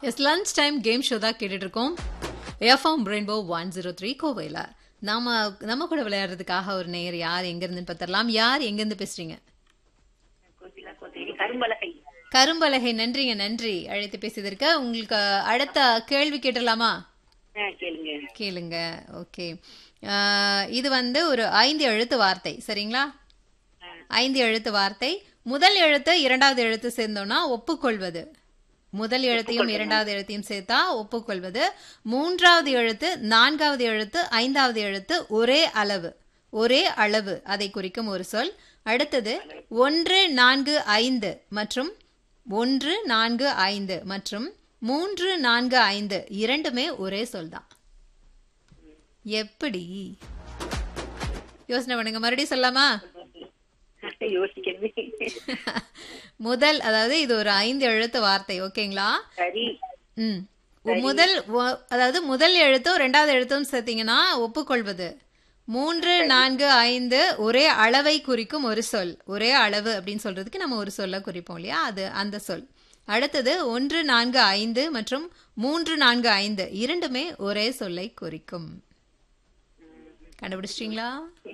S lunch time game show தான் கேட்டுட்டு இருக்கோம் F M Rainbow one zero three கோவையில் நாம நம்ம கூட விளையாடுறதுக்காக ஒரு நேர் யார் எங்கேருந்து பார்த்துடலாம் யார் எங்கேருந்து பேசுறீங்க கோகிலா கோத்தகிரி கரும்பலகை கரும்பலகை நன்றிங்க நன்றி அழைத்து பேசியதற்கு உங்களுக்கு அடுத்த கேள்வி கேட்டலாமா ஆ கேளுங்க கேளுங்க ஓகே இது வந்து ஒரு ஐந்து எழுத்து வார்த்தை சரிங்களா ஐந்து எழுத்து வார்த்தை முதல் எழுத்து இரண்டாவது எழுத்து சேர்ந்தோம்னா ஒப்புக்கொள்வது முதல் எழுத்தையும் இரண்டாவது எழுத்தையும் சேர்த்தா ஒப்புக்கொள்வது மூன்றாவது எழுத்து நான்காவது எழுத்து ஐந்தாவது எழுத்து ஒரே அளவு ஒரே அளவு அதை குறிக்கும் ஒரு சொல் அடுத்தது ஒன்று நான்கு ஐந்து மற்றும் ஒன்று நான்கு ஐந்து மற்றும் மூன்று நான்கு ஐந்து இரண்டுமே ஒரே சொல் தான் எப்படி யோசனை பண்ணுங்க மறுபடியும் சொல்லலாமா யோசிக்கணுமே முதல் அதாவது இது ஒரு ஐந்து எழுத்து வார்த்தை ஓகேங்களா சரி ம் முதல் ஒ- அதாவது முதல் எழுத்தும் ரெண்டாவது எழுத்தும் சேர்த்தீங்கன்னா ஒப்புக்கொள்வது மூன்று நான்கு ஐந்து ஒரே அளவை குறிக்கும் ஒரு சொல் ஒரே அளவு அப்படின்னு சொல்றதுக்கு நம்ம ஒரு சொல்ல குறிப்போம் இல்லையா அது அந்த சொல் அடுத்தது ஒன்று நான்கு ஐந்து மற்றும் மூன்று நான்கு ஐந்து இரண்டுமே ஒரே சொல்லை குறிக்கும் கண்டுபிடிச்சிட்டீங்களா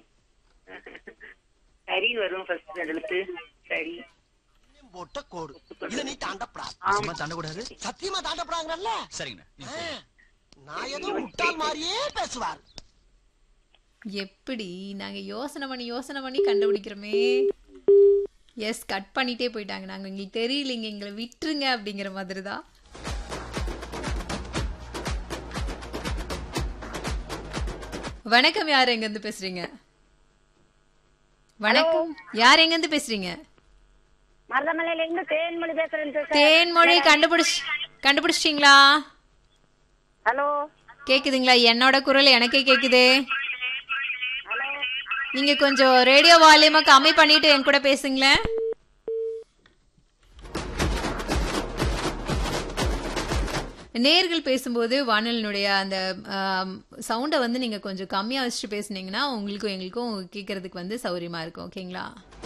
சரின்னு வரும் ஃபர்ஸ்ட் எழுத்து சரி போட்ட கோடு இத நீ தாண்டப்படாது சும்மா தாண்டக்கூடாது சத்தியமா தாண்டப்படாங்கல்ல சரிங்கண்ணா நான் ஏதோ முட்டாள் மாதிரியே பேசுவார் எப்படி நாங்க யோசனை பண்ணி யோசனை பண்ணி கண்டுபிடிக்கிறோமே எஸ் கட் பண்ணிட்டே போயிட்டாங்க நாங்க எங்களுக்கு தெரியலைங்க எங்களை விட்டுருங்க அப்படிங்கிற மாதிரி தான் வணக்கம் யார் எங்க இருந்து பேசுறீங்க வணக்கம் யார் எங்க இருந்து பேசுறீங்க மருதமலையில இருந்து தேன்மொழி பேசுறேன் சார் தேன்மொழி கண்டுபிடிச்சு கண்டுபிடிச்சிட்டீங்களா ஹலோ கேக்குதுங்களா என்னோட குரல் எனக்கே கேக்குது நீங்க கொஞ்சம் ரேடியோ வால்யூமை கம்மி பண்ணிட்டு என் கூட பேசுங்களேன் நேர்கள் பேசும்போது வானொலியினுடைய அந்த சவுண்டை வந்து நீங்க கொஞ்சம் கம்மியா வச்சுட்டு பேசுனீங்கன்னா உங்களுக்கும் எங்களுக்கும் கேட்கறதுக்கு வந்து சௌரியமா இருக்கும் ஓகேங்களா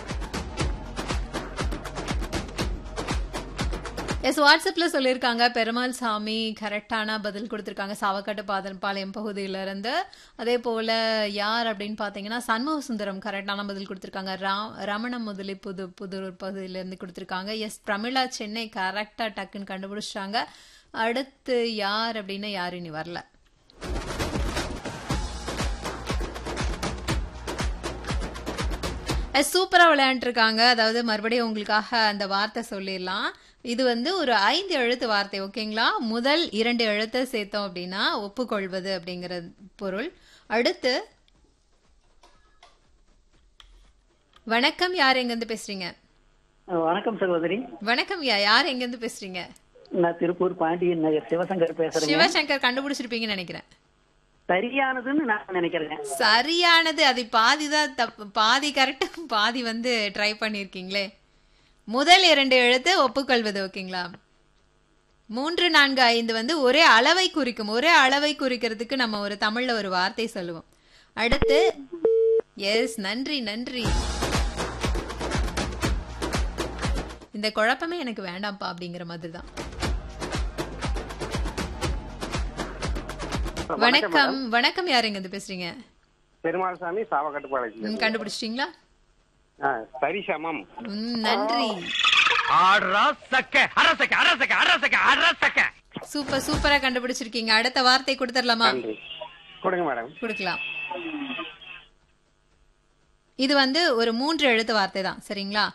எஸ் வாட்ஸ்அப்ல சொல்லியிருக்காங்க பெருமாள் சாமி கரெக்டான பதில் கொடுத்துருக்காங்க சாவக்காட்டு பாதன் பாளையம் பகுதியில இருந்து அதே போல யார் அப்படின்னு பார்த்தீங்கன்னா சண்முக சுந்தரம் கரெக்டான பதில் கொடுத்துருக்காங்க ரா ரமண முதலி புது புதூர் பகுதியில இருந்து கொடுத்துருக்காங்க எஸ் பிரமிளா சென்னை கரெக்டா டக்குன்னு கண்டுபிடிச்சிட்டாங்க அடுத்து யார் அப்படின்னு யாரும் இனி வரல சூப்பரா விளையாண்டுருக்காங்க அதாவது மறுபடியும் உங்களுக்காக அந்த வார்த்தை சொல்லிடலாம் இது வந்து ஒரு ஐந்து எழுத்து வார்த்தை ஓகேங்களா முதல் இரண்டு எழுத்தை சேர்த்தோம் அப்படின்னா ஒப்புக்கொள்வது அப்படிங்கிற பொருள் அடுத்து வணக்கம் யார் எங்கேருந்து பேசுறீங்க வணக்கம் சகோதரி வணக்கம் யா யார் எங்கேருந்து பேசுறீங்க நான் திருப்பூர் பாண்டியன் நகர் சிவசங்கர் பேசுறேங்க சிவசங்கர் கண்டுபிடிச்சிருப்பீங்கன்னு நினைக்கிறேன் சரியானதுன்னு நான் நினைக்கிறேன் சரியானது அது பாதி தான் தப்பு பாதி கரெக்ட் பாதி வந்து ட்ரை பண்ணியிருக்கீங்களே முதல் இரண்டு எழுத்து ஒப்புக்கொள்வது ஓகேங்களா மூன்று நான்கு ஐந்து வந்து ஒரே அளவை குறிக்கும் ஒரே அளவை குறிக்கிறதுக்கு நம்ம ஒரு தமிழ்ல ஒரு வார்த்தை சொல்லுவோம் அடுத்து எஸ் நன்றி நன்றி இந்த குழப்பமே எனக்கு வேண்டாம்ப்பா அப்படிங்கிற மாதிரி தான் வணக்கம் வணக்கம் யார் எங்க இருந்து பேசுறீங்க பெருமாள் சாமி சாவக்கட்டுப்பாளையம் ம், கண்டுபிடிச்சிட்டீங்களா சரி சமம் ம், நன்றி அரசக்க அரசக்க அரசக்க அரசக்க அரசக்க சூப்பர் சூப்பரா கண்டுபிடிச்சிருக்கீங்க அடுத்த வார்த்தை கொடுத்துடலாமா நன்றி கொடுங்க மேடம் கொடுக்கலாம் இது வந்து ஒரு மூன்று எழுத்து வார்த்தை தான் சரிங்களா